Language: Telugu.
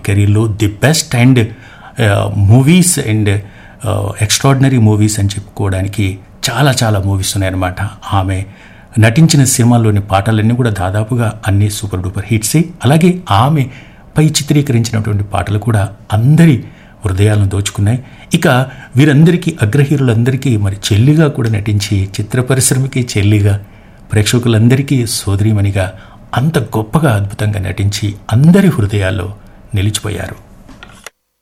కెరీర్లో the best and movies and extraordinary movies అని చెప్పుకోవడానికి చాలా చాలా మూవీస్ ఉన్నాయన్నమాట ఆమె నటించిన సినిమాల్లోని పాటలన్నీ కూడా దాదాపుగా అన్ని సూపర్ డూపర్ హిట్సే అలాగే ఆమె పై చిత్రీకరించినటువంటి పాటలు కూడా అందరి హృదయాలను దోచుకున్నాయి ఇక వీరందరికీ అగ్రహీరులందరికీ మరి చెల్లిగా కూడా నటించి చిత్ర పరిశ్రమకి చెల్లిగా ప్రేక్షకులందరికీ సోదరిమణిగా అంత గొప్పగా అద్భుతంగా నటించి అందరి హృదయాల్లో నిలిచిపోయారు